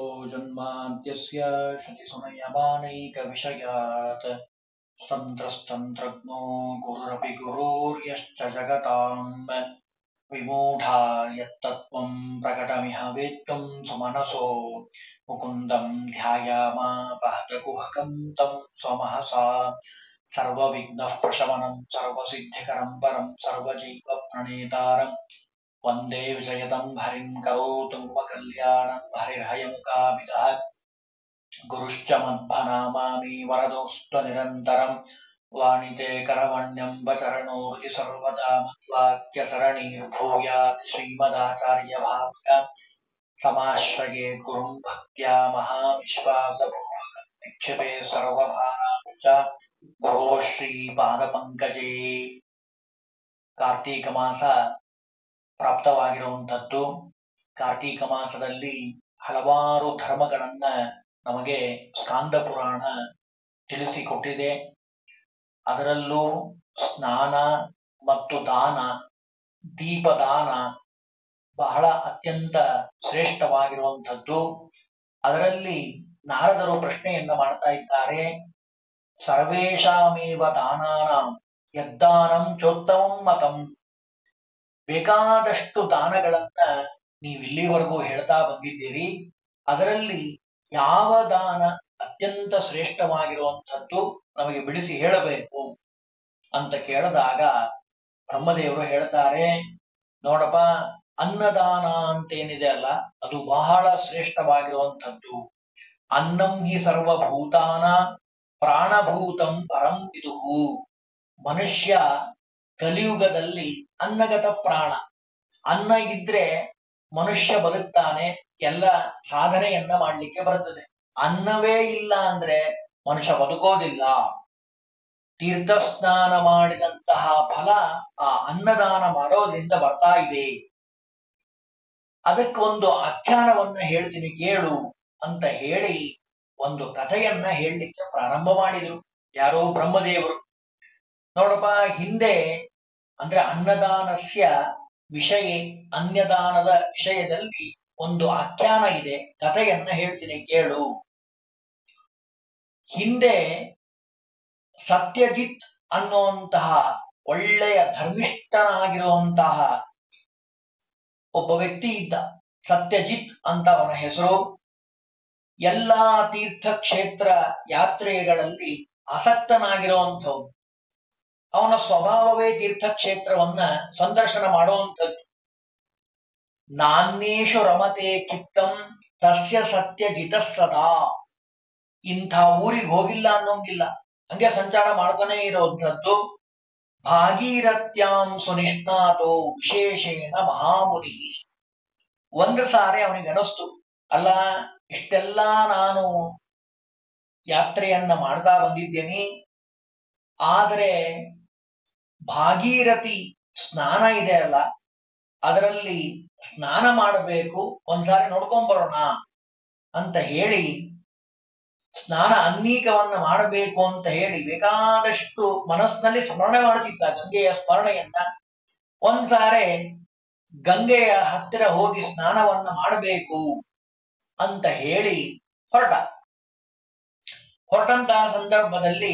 जन्माद्यस्य श्रुतिसुनयमानैकविषयात् तन्त्रस्तन्त्रज्ञो गुरुरपि गुरोर्यश्च जगताम् विमूढा यत्तत्त्वं प्रकटमिह वेत्तुं सुमनसो मुकुन्दं ध्यायामापहतकुहकं तं स्वमहसा सर्वविघ्नः प्रशमनं सर्वसिद्धिकरं परं सर्वजीवप्रणेतारम् वन्दे विजयतं हरिं करोतु मम कल्याणं हरिर्हयमुकाभिदः गुरुश्च मध्वनामामि वरदोऽस्त्वनिरन्तरं वाणिते करवण्यम्बचरणोर्यि सर्वदा मत्वाक्यसरणीर्भूयात् श्रीमदाचार्यभावक समाश्रये गुरुं भक्त्या महाविश्वासपूर्वकं निक्षिपे सर्वभाराश्च गुरो ಶ್ರೀಪಾದಪಂಕಜೇ ಕಾರ್ತೀಕ ಮಾಸ ಪ್ರಾಪ್ತವಾಗಿರುವಂಥದ್ದು ಕಾರ್ತೀಕ ಮಾಸದಲ್ಲಿ ಹಲವಾರು ಧರ್ಮಗಳನ್ನ ನಮಗೆ ಸ್ಕಾಂದ ಪುರಾಣ ತಿಳಿಸಿಕೊಟ್ಟಿದೆ ಅದರಲ್ಲೂ ಸ್ನಾನ ಮತ್ತು ದಾನ ದೀಪದಾನ ಬಹಳ ಅತ್ಯಂತ ಶ್ರೇಷ್ಠವಾಗಿರುವಂಥದ್ದು ಅದರಲ್ಲಿ ನಾರದರು ಪ್ರಶ್ನೆಯನ್ನ ಮಾಡ್ತಾ ಇದ್ದಾರೆ ಸರ್ವೇಷಾಮೇವ ದಾನಾನಾಂ ಯದ್ದಾನಂ ಚೋತ್ತಮಂ ಮತಂ ಬೇಕಾದಷ್ಟು ದಾನಗಳನ್ನ ನೀವು ಇಲ್ಲಿವರೆಗೂ ಹೇಳ್ತಾ ಬಂದಿದ್ದೀರಿ ಅದರಲ್ಲಿ ಯಾವ ದಾನ ಅತ್ಯಂತ ಶ್ರೇಷ್ಠವಾಗಿರುವಂಥದ್ದು ನಮಗೆ ಬಿಡಿಸಿ ಹೇಳಬೇಕು ಅಂತ ಕೇಳಿದಾಗ ಬ್ರಹ್ಮದೇವರು ಹೇಳ್ತಾರೆ ನೋಡಪ್ಪ ಅನ್ನದಾನ ಅಂತೇನಿದೆ ಅಲ್ಲ ಅದು ಬಹಳ ಶ್ರೇಷ್ಠವಾಗಿರುವಂಥದ್ದು ಅನ್ನಂ ಹಿ ಸರ್ವಭೂತಾನ ಪ್ರಾಣಭೂತಂ ಪರಂ ವಿದುಹು ಮನುಷ್ಯ ಕಲಿಯುಗದಲ್ಲಿ ಅನ್ನಗತ ಪ್ರಾಣ ಅನ್ನ ಇದ್ರೆ ಮನುಷ್ಯ ಬದುಕ್ತಾನೆ ಎಲ್ಲ ಸಾಧನೆಯನ್ನ ಮಾಡ್ಲಿಕ್ಕೆ ಬರ್ತದೆ ಅನ್ನವೇ ಇಲ್ಲ ಅಂದ್ರೆ ಮನುಷ್ಯ ಬದುಕೋದಿಲ್ಲ ತೀರ್ಥ ಸ್ನಾನ ಮಾಡಿದಂತಹ ಫಲ ಆ ಅನ್ನದಾನ ಮಾಡೋದ್ರಿಂದ ಬರ್ತಾ ಇದೆ ಅದಕ್ಕೊಂದು ಆಖ್ಯಾನವನ್ನ ಹೇಳ್ತೀನಿ ಕೇಳು ಅಂತ ಹೇಳಿ ಒಂದು ಕಥೆಯನ್ನ ಹೇಳಲಿಕ್ಕೆ ಪ್ರಾರಂಭ ಮಾಡಿದ್ರು ಯಾರೋ ಬ್ರಹ್ಮದೇವರು ನೋಡಪ್ಪ ಹಿಂದೆ ಅಂದ್ರೆ ಅನ್ನದಾನಸ್ಯ ವಿಷಯ ಅನ್ಯದಾನದ ವಿಷಯದಲ್ಲಿ ಒಂದು ಆಖ್ಯಾನ ಇದೆ ಕಥೆಯನ್ನ ಹೇಳ್ತೀನಿ ಕೇಳು ಹಿಂದೆ ಸತ್ಯಜಿತ್ ಅನ್ನುವಂತಹ ಒಳ್ಳೆಯ ಧರ್ಮಿಷ್ಠನಾಗಿರುವಂತಹ ಒಬ್ಬ ವ್ಯಕ್ತಿ ಇದ್ದ ಸತ್ಯಜಿತ್ ಅಂತ ಅವನ ಹೆಸರು ಎಲ್ಲಾ ತೀರ್ಥಕ್ಷೇತ್ರ ಯಾತ್ರೆಗಳಲ್ಲಿ ಆಸಕ್ತನಾಗಿರುವಂಥವ್ನು ಅವನ ಸ್ವಭಾವವೇ ತೀರ್ಥಕ್ಷೇತ್ರವನ್ನ ಸಂದರ್ಶನ ಮಾಡುವಂಥದ್ದು ನಾನ್ಯೇಷು ರಮತೆ ಚಿತ್ತಂ ತಸ್ಯ ಸತ್ಯಜಿತ ಸದಾ ಇಂಥ ಊರಿಗೆ ಹೋಗಿಲ್ಲ ಅನ್ನೋಂಗಿಲ್ಲ ಹಂಗೆ ಸಂಚಾರ ಮಾಡ್ತಾನೆ ಇರುವಂಥದ್ದು ಭಾಗೀರಥ್ಯಾಂ ಸುನಿಷ್ಣಾತೋ ವಿಶೇಷೇಣ ಮಹಾಮುನಿ ಒಂದು ಸಾರಿ ಅವನಿಗೆ ಅನಿಸ್ತು ಅಲ್ಲ ಇಷ್ಟೆಲ್ಲ ನಾನು ಯಾತ್ರೆಯನ್ನ ಮಾಡ್ತಾ ಬಂದಿದ್ದೇನೆ ಆದರೆ ಭಾಗೀರಥಿ ಸ್ನಾನ ಇದೆ ಅಲ್ಲ ಅದರಲ್ಲಿ ಸ್ನಾನ ಮಾಡಬೇಕು ಒಂದ್ಸಾರಿ ನೋಡ್ಕೊಂಡ್ ಬರೋಣ ಅಂತ ಹೇಳಿ ಸ್ನಾನ ಅನ್ನೀಕವನ್ನ ಮಾಡಬೇಕು ಅಂತ ಹೇಳಿ ಬೇಕಾದಷ್ಟು ಮನಸ್ಸಿನಲ್ಲಿ ಸ್ಮರಣೆ ಮಾಡುತ್ತಿದ್ದ ಗಂಗೆಯ ಸ್ಮರಣೆಯನ್ನ ಒಂದ್ಸಾರೆ ಗಂಗೆಯ ಹತ್ತಿರ ಹೋಗಿ ಸ್ನಾನವನ್ನ ಮಾಡಬೇಕು ಅಂತ ಹೇಳಿ ಹೊರಟ ಹೊರಟಂತಹ ಸಂದರ್ಭದಲ್ಲಿ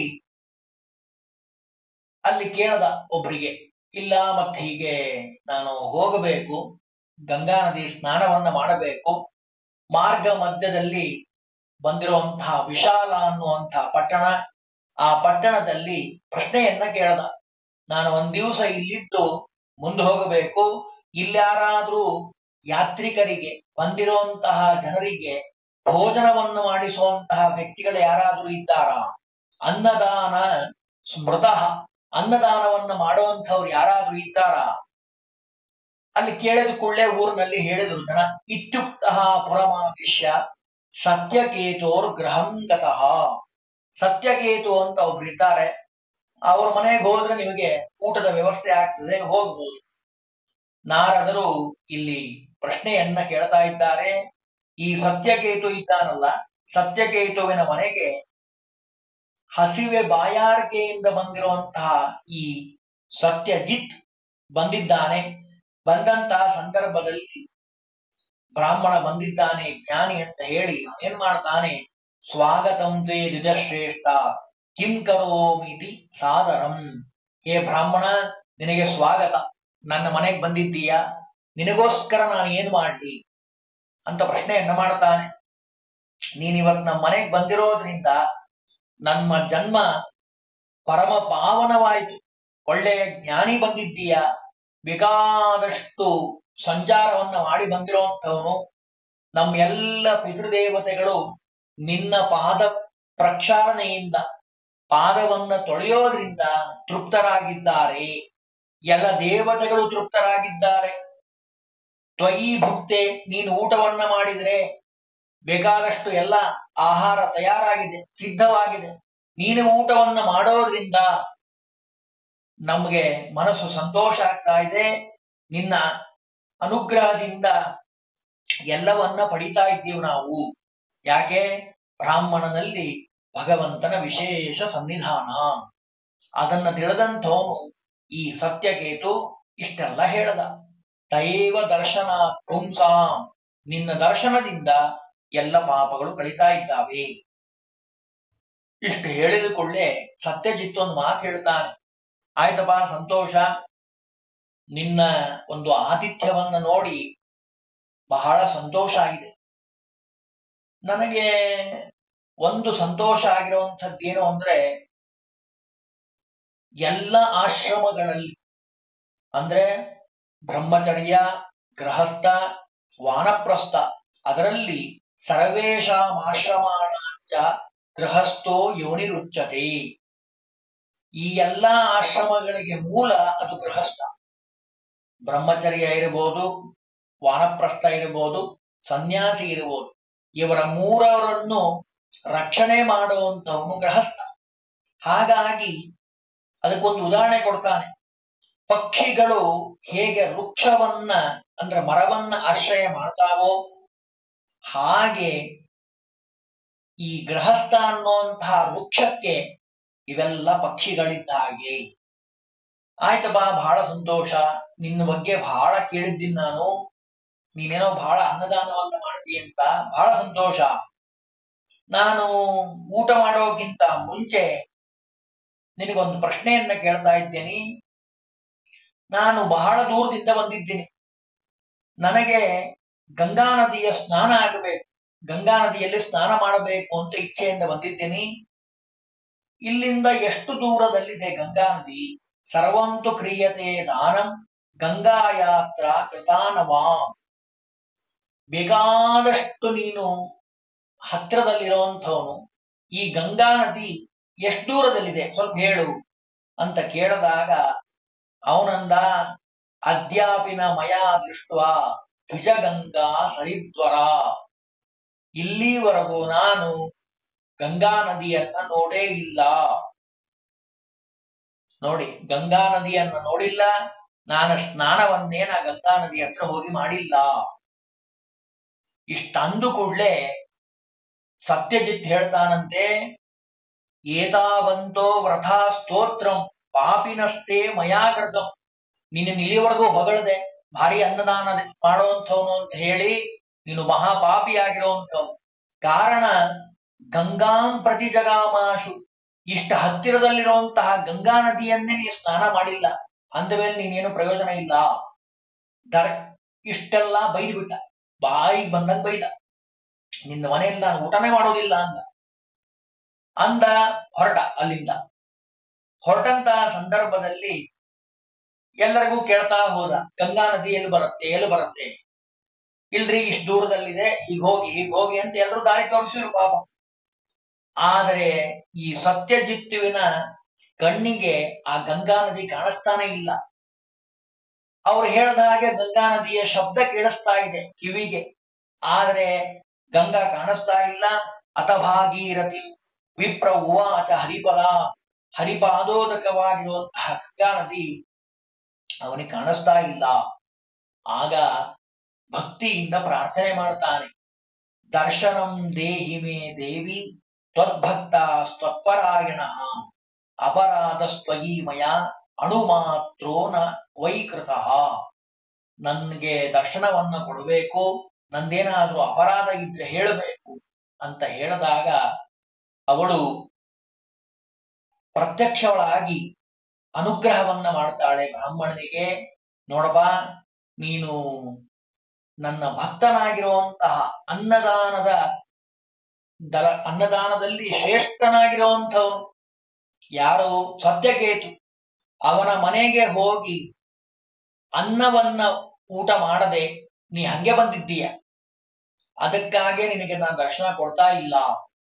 ಅಲ್ಲಿ ಕೇಳದ ಒಬ್ರಿಗೆ ಇಲ್ಲ ಮತ್ತೆ ಹೀಗೆ ನಾನು ಹೋಗಬೇಕು ಗಂಗಾ ನದಿ ಸ್ನಾನವನ್ನ ಮಾಡಬೇಕು ಮಾರ್ಗ ಮಧ್ಯದಲ್ಲಿ ಬಂದಿರುವಂತಹ ವಿಶಾಲ ಅನ್ನುವಂತಹ ಪಟ್ಟಣ ಆ ಪಟ್ಟಣದಲ್ಲಿ ಪ್ರಶ್ನೆಯನ್ನ ಕೇಳದ ನಾನು ಒಂದ್ ದಿವಸ ಇಲ್ಲಿದ್ದು ಮುಂದೆ ಹೋಗಬೇಕು ಇಲ್ಯಾರಾದ್ರೂ ಯಾತ್ರಿಕರಿಗೆ ಬಂದಿರುವಂತಹ ಜನರಿಗೆ ಭೋಜನವನ್ನು ಮಾಡಿಸುವಂತಹ ವ್ಯಕ್ತಿಗಳು ಯಾರಾದ್ರೂ ಇದ್ದಾರಾ ಅನ್ನದಾನ ಸ್ಮೃತಃ ಅನ್ನದಾನವನ್ನ ಮಾಡುವಂಥವ್ರು ಯಾರಾದ್ರೂ ಇದ್ದಾರಾ ಅಲ್ಲಿ ಕೇಳಿದ ಕೂಡಲೇ ಊರಿನಲ್ಲಿ ಹೇಳಿದ್ರು ಜನ ಇತ್ಯುಕ್ತ ಪುರಮಾವಿಷ್ಯ ಸತ್ಯಕೇತೋರ್ ಗೃಹಂ ಗತಃ ಸತ್ಯಕೇತು ಅಂತ ಒಬ್ರು ಇದ್ದಾರೆ ಅವ್ರ ಮನೆಗೆ ಹೋದ್ರೆ ನಿಮಗೆ ಊಟದ ವ್ಯವಸ್ಥೆ ಆಗ್ತದೆ ಹೋಗ್ಬೋದು ನಾರದರು ಇಲ್ಲಿ ಪ್ರಶ್ನೆಯನ್ನ ಕೇಳ್ತಾ ಇದ್ದಾರೆ ಈ ಸತ್ಯಕೇತು ಇದ್ದಾನಲ್ಲ ಸತ್ಯಕೇತುವಿನ ಮನೆಗೆ ಹಸಿವೆ ಬಾಯಾರಿಕೆಯಿಂದ ಬಂದಿರುವಂತಹ ಈ ಸತ್ಯಜಿತ್ ಬಂದಿದ್ದಾನೆ ಬಂದಂತಹ ಸಂದರ್ಭದಲ್ಲಿ ಬ್ರಾಹ್ಮಣ ಬಂದಿದ್ದಾನೆ ಜ್ಞಾನಿ ಅಂತ ಹೇಳಿ ಏನ್ ಮಾಡ್ತಾನೆ ಸ್ವಾಗತಂ ತೇ ದ್ವಿಜಶ್ರೇಷ್ಠ ಕಿಂ ಕರೋಮಿತಿ ಸಾದರಂ ಹೇ ಬ್ರಾಹ್ಮಣ ನಿನಗೆ ಸ್ವಾಗತ ನನ್ನ ಮನೆಗೆ ಬಂದಿದ್ದೀಯಾ ನಿನಗೋಸ್ಕರ ನಾನು ಏನ್ ಮಾಡ್ಲಿ ಅಂತ ಪ್ರಶ್ನೆಯನ್ನ ಮಾಡ್ತಾನೆ ನೀನ್ ಇವತ್ ನಮ್ಮ ಮನೆಗೆ ಬಂದಿರೋದ್ರಿಂದ ನಮ್ಮ ಜನ್ಮ ಪರಮ ಪಾವನವಾಯಿತು ಒಳ್ಳೆಯ ಜ್ಞಾನಿ ಬಂದಿದ್ದೀಯಾ ಬೇಕಾದಷ್ಟು ಸಂಚಾರವನ್ನ ಮಾಡಿ ಬಂದಿರುವಂತವನು ನಮ್ಮ ಎಲ್ಲ ಪಿತೃದೇವತೆಗಳು ನಿನ್ನ ಪಾದ ಪ್ರಕ್ಷಾಳನೆಯಿಂದ ಪಾದವನ್ನ ತೊಳೆಯೋದ್ರಿಂದ ತೃಪ್ತರಾಗಿದ್ದಾರೆ ಎಲ್ಲ ದೇವತೆಗಳು ತೃಪ್ತರಾಗಿದ್ದಾರೆ ತ್ವಯಿ ಭುಕ್ತೆ ನೀನು ಊಟವನ್ನ ಮಾಡಿದ್ರೆ ಬೇಕಾದಷ್ಟು ಎಲ್ಲ ಆಹಾರ ತಯಾರಾಗಿದೆ ಸಿದ್ಧವಾಗಿದೆ ನೀನು ಊಟವನ್ನ ಮಾಡೋದ್ರಿಂದ ನಮಗೆ ಮನಸ್ಸು ಸಂತೋಷ ಆಗ್ತಾ ಇದೆ ನಿನ್ನ ಅನುಗ್ರಹದಿಂದ ಎಲ್ಲವನ್ನ ಪಡಿತಾ ಇದ್ದೀವಿ ನಾವು ಯಾಕೆ ಬ್ರಾಹ್ಮಣನಲ್ಲಿ ಭಗವಂತನ ವಿಶೇಷ ಸನ್ನಿಧಾನ ಅದನ್ನ ತಿಳಿದಂಥವನು ಈ ಸತ್ಯಕೇತು ಇಷ್ಟೆಲ್ಲ ಹೇಳದ ದೈವ ದರ್ಶನ ಪುಂಸಾಂ ನಿನ್ನ ದರ್ಶನದಿಂದ ಎಲ್ಲ ಪಾಪಗಳು ಕಳೀತಾ ಇದ್ದಾವೆ ಇಷ್ಟು ಹೇಳಿದ ಕೂಡಲೇ ಸತ್ಯಜಿತ್ ಒಂದು ಮಾತು ಹೇಳ್ತಾನೆ ಆಯ್ತಪ್ಪ ಸಂತೋಷ ನಿನ್ನ ಒಂದು ಆತಿಥ್ಯವನ್ನ ನೋಡಿ ಬಹಳ ಸಂತೋಷ ಆಗಿದೆ ನನಗೆ ಒಂದು ಸಂತೋಷ ಆಗಿರುವಂಥದ್ದೇನು ಅಂದ್ರೆ ಎಲ್ಲ ಆಶ್ರಮಗಳಲ್ಲಿ ಅಂದ್ರೆ ಬ್ರಹ್ಮಚರ್ಯ ಗೃಹಸ್ಥ ವಾನಪ್ರಸ್ಥ ಅದರಲ್ಲಿ ಸರ್ವೇಶಾಂ ಆಶ್ರಮಾಣಾಂಚ ಗೃಹಸ್ಥೋ ಯೋನಿರುಚ್ಯತೆ ಈ ಎಲ್ಲಾ ಆಶ್ರಮಗಳಿಗೆ ಮೂಲ ಅದು ಗೃಹಸ್ಥ ಬ್ರಹ್ಮಚರ್ಯ ಇರಬಹುದು ವಾನಪ್ರಸ್ಥ ಇರಬಹುದು ಸನ್ಯಾಸಿ ಇರಬಹುದು ಇವರ ಮೂರವರನ್ನು ರಕ್ಷಣೆ ಮಾಡುವಂತವನು ಗೃಹಸ್ಥ ಹಾಗಾಗಿ ಅದಕ್ಕೊಂದು ಉದಾಹರಣೆ ಕೊಡ್ತಾನೆ ಪಕ್ಷಿಗಳು ಹೇಗೆ ವೃಕ್ಷವನ್ನ ಅಂದ್ರೆ ಮರವನ್ನ ಆಶ್ರಯ ಮಾಡ್ತಾವೋ ಹಾಗೆ ಈ ಗೃಹಸ್ಥ ಅನ್ನುವಂತಹ ವೃಕ್ಷಕ್ಕೆ ಇವೆಲ್ಲ ಪಕ್ಷಿಗಳಿದ್ದ ಹಾಗೆ ಆಯ್ತಪ್ಪ ಬಹಳ ಸಂತೋಷ ನಿನ್ನ ಬಗ್ಗೆ ಬಹಳ ಕೇಳಿದ್ದೀನಿ ನಾನು ನೀನೇನೋ ಬಹಳ ಅನ್ನದಾನವನ್ನ ಮಾಡ್ತೀಯ ಅಂತ ಬಹಳ ಸಂತೋಷ ನಾನು ಊಟ ಮಾಡೋಕ್ಕಿಂತ ಮುಂಚೆ ನಿನಗೊಂದು ಪ್ರಶ್ನೆಯನ್ನ ಕೇಳ್ತಾ ಇದ್ದೇನೆ ನಾನು ಬಹಳ ದೂರದಿಂದ ಬಂದಿದ್ದೀನಿ ನನಗೆ ಗಂಗಾ ನದಿಯ ಸ್ನಾನ ಆಗಬೇಕು ಗಂಗಾ ನದಿಯಲ್ಲಿ ಸ್ನಾನ ಮಾಡಬೇಕು ಅಂತ ಇಚ್ಛೆಯಿಂದ ಬಂದಿದ್ದೀನಿ ಇಲ್ಲಿಂದ ಎಷ್ಟು ದೂರದಲ್ಲಿದೆ ಗಂಗಾ ನದಿ ಸರ್ವಂತು ಕ್ರಿಯತೆ ದಾನಂ ಗಂಗಾ ಯಾತ್ರಾ ಕೃತಾನವಾ ಬೇಕಾದಷ್ಟು ನೀನು ಹತ್ರದಲ್ಲಿರುವಂಥವನು ಈ ಗಂಗಾ ನದಿ ಎಷ್ಟು ದೂರದಲ್ಲಿದೆ ಸ್ವಲ್ಪ ಹೇಳು ಅಂತ ಕೇಳಿದಾಗ ಅವನಂದ ಅದ್ಯಾಪಿನ ಮಯಾ ದೃಷ್ಟ ದ್ವಿಜಗಂಗಾ ಸರಿದ್ವರ ಇಲ್ಲಿವರೆಗೂ ನಾನು ಗಂಗಾ ನದಿಯನ್ನ ನೋಡೇ ಇಲ್ಲ ನೋಡಿ ಗಂಗಾ ನದಿಯನ್ನ ನೋಡಿಲ್ಲ ನಾನು ಸ್ನಾನವನ್ನೇ ನಾ ಗಂಗಾ ನದಿ ಹತ್ರ ಹೋಗಿ ಮಾಡಿಲ್ಲ ಇಷ್ಟಂದು ಕೂಡ್ಲೆ ಸತ್ಯಜಿತ್ ಹೇಳ್ತಾನಂತೆ ಏತಾವಂತೋ ವ್ರಥಾ ಸ್ತೋತ್ರಂ ಪಾಪಿನಷ್ಟೇ ಮಯಾ ಕೃತಂ ನಿನ್ನ ಇಲ್ಲಿವರೆಗೂ ಹೊಗಳದೆ ಭಾರಿ ಅನ್ನದಾನ ಮಾಡುವಂಥವನು ಅಂತ ಹೇಳಿ ನೀನು ಮಹಾಪಾಪಿಯಾಗಿರುವಂಥವನು ಕಾರಣ ಗಂಗಾಂ ಪ್ರತಿ ಜಗಾಮಾಶು ಇಷ್ಟ ಹತ್ತಿರದಲ್ಲಿರುವಂತಹ ಗಂಗಾ ನದಿಯನ್ನೇ ನೀನು ಸ್ನಾನ ಮಾಡಿಲ್ಲ ಅಂದ ಮೇಲೆ ನೀನೇನು ಪ್ರಯೋಜನ ಇಲ್ಲ ದರ್ ಇಷ್ಟೆಲ್ಲ ಬೈದು ಬಿಟ್ಟ ಬಾಯಿಗೆ ಬಂದಂಗ ಬೈದ ನಿನ್ನ ಮನೆಯಲ್ಲಿ ನಾನು ಊಟನೇ ಮಾಡೋದಿಲ್ಲ ಅಂದ ಅಂದ ಹೊರಟ ಅಲ್ಲಿಂದ ಹೊರಟಂತಹ ಸಂದರ್ಭದಲ್ಲಿ ಎಲ್ಲರಿಗೂ ಕೇಳ್ತಾ ಹೋದ ಗಂಗಾ ನದಿ ಎಲ್ಲಿ ಬರುತ್ತೆ ಎಲ್ಲಿ ಬರುತ್ತೆ ಇಲ್ರಿ ಇಷ್ಟು ದೂರದಲ್ಲಿದೆ ಹೀಗ್ ಹೋಗಿ ಹೀಗ್ ಹೋಗಿ ಅಂತ ಎಲ್ಲರೂ ದಾರಿ ತೋರಿಸಿದ್ರು ಪಾಪ ಆದರೆ ಈ ಸತ್ಯಜಿತ್ತುವಿನ ಕಣ್ಣಿಗೆ ಆ ಗಂಗಾ ನದಿ ಕಾಣಿಸ್ತಾನೆ ಇಲ್ಲ ಅವ್ರು ಹೇಳ್ದ ಹಾಗೆ ಗಂಗಾ ನದಿಯ ಶಬ್ದ ಕೇಳಿಸ್ತಾ ಇದೆ ಕಿವಿಗೆ ಆದ್ರೆ ಗಂಗಾ ಕಾಣಿಸ್ತಾ ಇಲ್ಲ ಅತಭಾಗೀರಥಿ ವಿಪ್ರ ಉವಾಚ ಹರಿಫಲ ಹರಿಪಾದೋದಕವಾಗಿರುವಂತಹ ಗಂಗಾ ನದಿ ಅವನಿಗೆ ಕಾಣಿಸ್ತಾ ಇಲ್ಲ ಆಗ ಭಕ್ತಿಯಿಂದ ಪ್ರಾರ್ಥನೆ ಮಾಡ್ತಾನೆ ದರ್ಶನಂ ದೇಹಿ ಮೇ ದೇವಿ ತ್ವದ್ಭಕ್ತ ಸ್ವತ್ಪರಾಯಣ ಅಪರಾಧಸ್ತ್ವಯಿ ಮಯ ಅಣುಮಾತ್ರೋ ನ ವೈಕೃತ ನನ್ಗೆ ದರ್ಶನವನ್ನ ಕೊಡಬೇಕು ನಂದೇನಾದ್ರೂ ಅಪರಾಧ ಇದ್ರೆ ಹೇಳಬೇಕು ಅಂತ ಹೇಳಿದಾಗ ಅವಳು ಪ್ರತ್ಯಕ್ಷಗಳಾಗಿ ಅನುಗ್ರಹವನ್ನ ಮಾಡ್ತಾಳೆ ಬ್ರಾಹ್ಮಣನಿಗೆ ನೋಡಬಾ ನೀನು ನನ್ನ ಭಕ್ತನಾಗಿರುವಂತಹ ಅನ್ನದಾನದ ದಲ ಅನ್ನದಾನದಲ್ಲಿ ಶ್ರೇಷ್ಠನಾಗಿರುವಂಥವನು ಯಾರು ಸತ್ಯಕೇತು ಅವನ ಮನೆಗೆ ಹೋಗಿ ಅನ್ನವನ್ನ ಊಟ ಮಾಡದೆ ನೀ ಹಂಗೆ ಬಂದಿದ್ದೀಯ ಅದಕ್ಕಾಗೆ ನಿನಗೆ ನಾನು ದರ್ಶನ ಕೊಡ್ತಾ ಇಲ್ಲ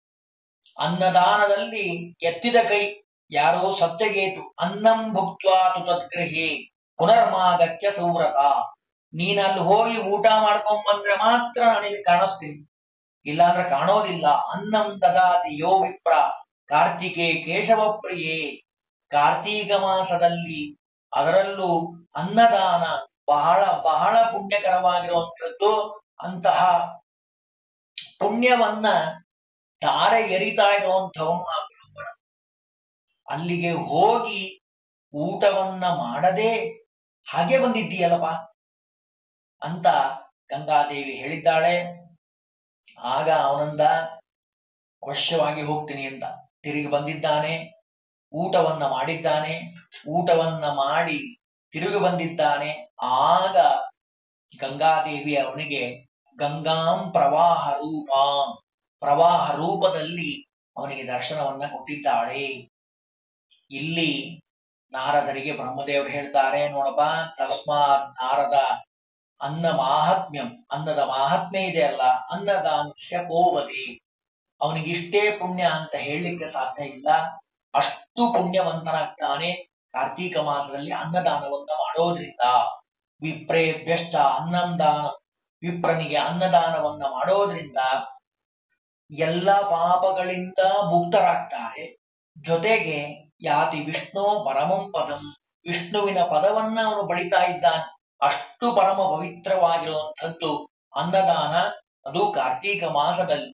ಅನ್ನದಾನದಲ್ಲಿ ಎತ್ತಿದ ಕೈ ಯಾರೋ ಸತ್ಯಗೇತು ಅನ್ನಂ ಭುಕ್ತ್ವಾ ತು ತದ್ಗೃಹೇ ಪುನರ್ಮಾಗಚ್ಚ ಸೌವ್ರತ ನೀನ್ ಅಲ್ಲಿ ಹೋಗಿ ಊಟ ಮಾಡ್ಕೊಂಡ್ ಬಂದ್ರೆ ಮಾತ್ರ ನನಗೆ ಕಾಣಿಸ್ತೀನಿ ಇಲ್ಲಾಂದ್ರೆ ಕಾಣೋದಿಲ್ಲ ಅನ್ನಂ ದದಾತಿ ಯೋ ವಿಪ್ರ ಕಾರ್ತಿಕೆ ಕೇಶವ ಪ್ರಿಯೇ ಕಾರ್ತೀಕ ಮಾಸದಲ್ಲಿ ಅದರಲ್ಲೂ ಅನ್ನದಾನ ಬಹಳ ಬಹಳ ಪುಣ್ಯಕರವಾಗಿರುವಂಥದ್ದು ಅಂತಹ ಪುಣ್ಯವನ್ನ ತಾರೆ ಎರಿತಾ ಇರುವಂಥವನು ಆ ಬ್ರಾಹ್ಮಣ ಅಲ್ಲಿಗೆ ಹೋಗಿ ಊಟವನ್ನ ಮಾಡದೆ ಹಾಗೆ ಬಂದಿದ್ದೀಯಲ್ಲಪ್ಪ ಅಂತ ಗಂಗಾದೇವಿ ಹೇಳಿದ್ದಾಳೆ ಆಗ ಅವನಂದ ಅವಶ್ಯವಾಗಿ ಹೋಗ್ತೀನಿ ಅಂತ ತಿರುಗಿ ಬಂದಿದ್ದಾನೆ ಊಟವನ್ನ ಮಾಡಿದ್ದಾನೆ ಊಟವನ್ನ ಮಾಡಿ ತಿರುಗಿ ಬಂದಿದ್ದಾನೆ ಆಗ ಗಂಗಾದೇವಿ ಅವನಿಗೆ ಗಂಗಾಂ ಪ್ರವಾಹ ರೂಪಾಂ ಪ್ರವಾಹ ರೂಪದಲ್ಲಿ ಅವನಿಗೆ ದರ್ಶನವನ್ನ ಕೊಟ್ಟಿದ್ದಾಳೆ ಇಲ್ಲಿ ನಾರದರಿಗೆ ಬ್ರಹ್ಮದೇವರು ಹೇಳ್ತಾರೆ ನೋಡಪ್ಪ ತಸ್ಮಾತ್ ನಾರದ ಅನ್ನ ಮಾಹಾತ್ಮ್ಯಂ ಅನ್ನದ ಮಾಹಾತ್ಮ್ಯ ಇದೆ ಅಲ್ಲ ಅನ್ನದಾನಸ್ಯ ಗೋವದೆ ಅವನಿಗಿಷ್ಟೇ ಪುಣ್ಯ ಅಂತ ಹೇಳಲಿಕ್ಕೆ ಸಾಧ್ಯ ಇಲ್ಲ ಅಷ್ಟು ಪುಣ್ಯವಂತನಾಗ್ತಾನೆ ಕಾರ್ತೀಕ ಮಾಸದಲ್ಲಿ ಅನ್ನದಾನವನ್ನ ಮಾಡೋದ್ರಿಂದ ವಿಪ್ರೇಭ್ಯಶ್ಚ ಅನ್ನಂ ದಾನ ವಿಪ್ರನಿಗೆ ಅನ್ನದಾನವನ್ನ ಮಾಡೋದ್ರಿಂದ ಎಲ್ಲ ಪಾಪಗಳಿಂದ ಮುಕ್ತರಾಗ್ತಾರೆ ಜೊತೆಗೆ ಯಾತಿ ವಿಷ್ಣು ಪರಮಂ ಪದಂ ವಿಷ್ಣುವಿನ ಪದವನ್ನ ಅವನು ಬಳಿತಾ ಇದ್ದಾನೆ ಅಷ್ಟು ಪರಮ ಪವಿತ್ರವಾಗಿರುವಂಥದ್ದು ಅನ್ನದಾನ ಅದು ಕಾರ್ತೀಕ ಮಾಸದಲ್ಲಿ